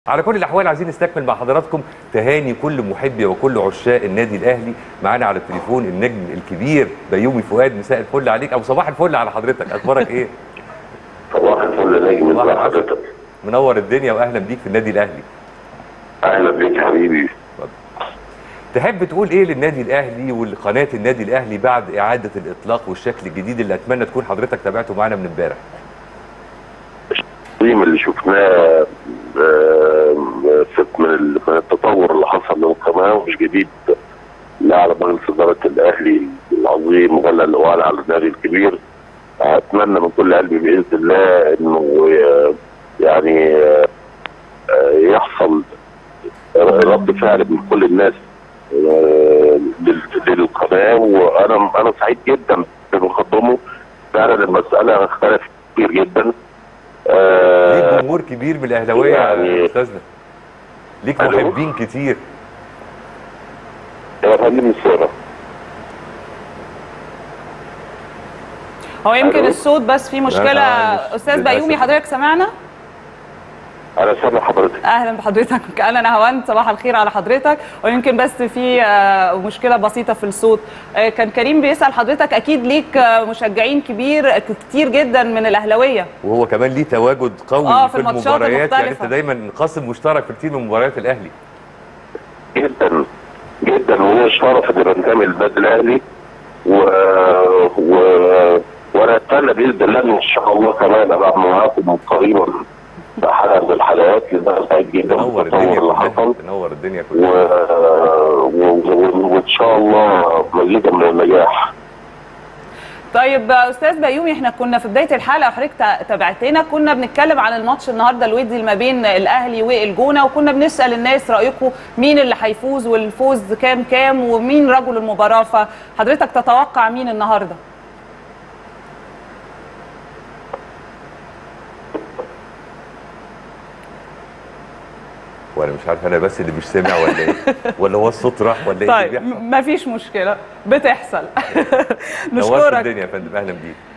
على كل الاحوال عايزين نستكمل مع حضراتكم تهاني كل محبي وكل عشاق النادي الاهلي معانا على التليفون النجم الكبير بيومي فؤاد مساء الفل عليك او صباح الفل على حضرتك اخبارك ايه صباح الفل نجم صباح ازي العسل. حضرتك منور الدنيا واهلا بيك في النادي الاهلي اهلا بيك يا حبيبي تحب تقول ايه للنادي الاهلي ولقناه النادي الاهلي بعد اعاده الاطلاق والشكل الجديد اللي اتمنى تكون حضرتك تابعته معانا من امبارح التقييم اللي شفناه آه، في- من ال- من التطور اللي حصل للقناه ومش جديد لا على مجلس اداره الاهلي العظيم ولا ولا على النادي الكبير اتمنى من كل قلبي باذن الله انه آه، يعني آه، آه، يحصل رد فعل من كل الناس آه، لل- للقناه وانا انا سعيد جدا بمقدمه فعلا المساله اختلفت كتير جدا ليك آه، جمهور كبير من الاهلاويه يا يعني- استاذنا ليك ألو؟ محبين كتير يا فندم السيرة هو يمكن ألو؟ الصوت بس في مشكله معلش، استاذ للأسف. بيومي حضرتك سمعنا انا سامع حضرتك اهلا بحضرتك انا نهاوند صباح الخير على حضرتك ويمكن بس في آه، مشكله بسيطه في الصوت آه، كان كريم بيسال حضرتك اكيد ليك آه، مشجعين كبير كتير جدا من الاهلاويه وهو كمان ليه تواجد قوي آه، في في الماتشات المباريات يعني المختلفة. انت دايما قاسم مشترك في كتير من مباريات الاهلي جدا جدا وهو شرف ان بنتمي للنادي الاهلي و... و... وانا اتمنى باذن الله ان شاء الله كمان ابقى معاكم قريبا في حلقه من الحلقات لان انا سعيد جدا تنور بالتطور الدنيا اللي كلها حصل تنور الدنيا و... كلها و... و... وان شاء الله مزيدا من النجاح طيب آه، استاذ بيومي احنا كنا في بدايه الحلقه وحضرتك تا- تابعتنا كنا بنتكلم عن الماتش النهارده الودي اللي ما بين الاهلي والجونه وكنا بنسال الناس رايكم مين اللي هيفوز والفوز كام كام ومين رجل المباراه فحضرتك تتوقع مين النهارده وانا مش عارف انا بس اللي مش سامع ولا ايه ولا هو الصوت راح ولا ايه اللي طيب بيحصل ما فيش مشكله بتحصل نورت نشكرك الدنيا يا فندم اهلا بيك